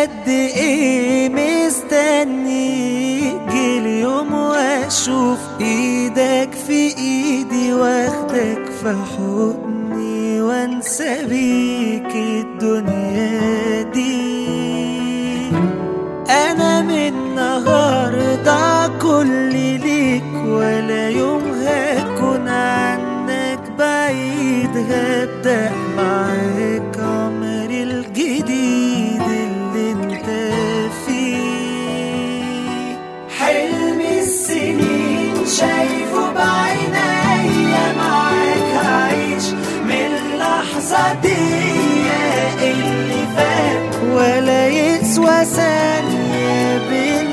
قد ايه مستني يجي اليوم واشوف ايدك في ايدي واخدك في حضني وانسى بيك الدنيا دي انا من النهارده كل ليك ولا يوم هكون عنك بعيد هبدأ معاك عمري الجديد اللي انت فيه حلم السنين شايفه بعينيا معاك هعيش من اللحظة دي اللي فات ولا يسوى ثانية بين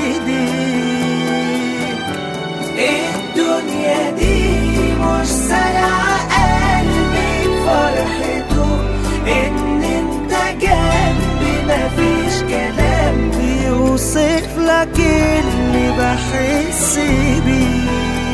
ايديك الدنيا دي مش سايعة قلبي بفرحته ان انت جنبي مفيش كلام بيوصف لك اللي بحس بيه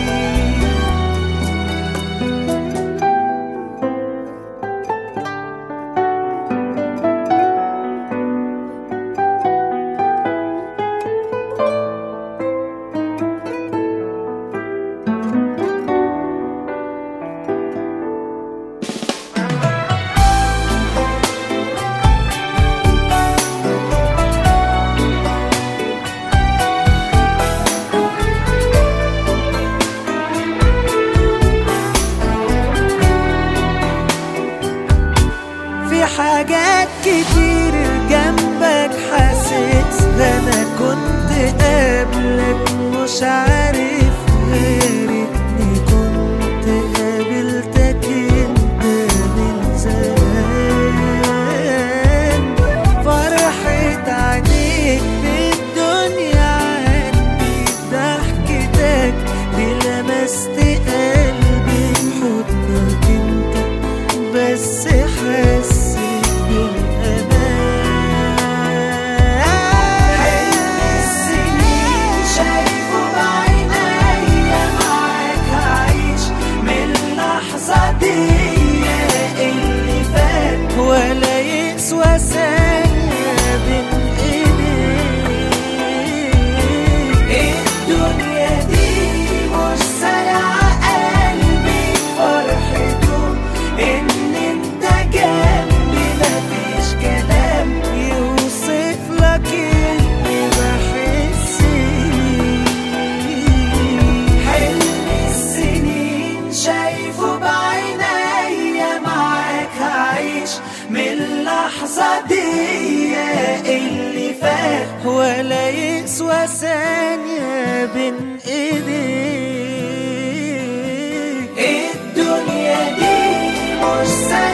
في حاجات كتير جنبك حاسس انا كنت قبلك مش عارف غيرتني كنت قابلتك انت من زمان فرحة عينيك بالدنيا عندي ضحكتك دي لمست قلبي بحضنك انت بس حسيت بالأمان حلم السنين شايفه بعينيا معاك هعيش من اللحظة دي اللي فات ولا يسوى ثانية بين ايديك الدنيا دي مش سايعة قلبي فرحته ان انت جنبي مفيش كلام يوصف لك اللي بحس بيه حلم السنين شايفه بعينيا معاك هعيش من اللحظة دي اللي فات ولا يسوى ثانية بين ايديك الدنيا دي مش سهلة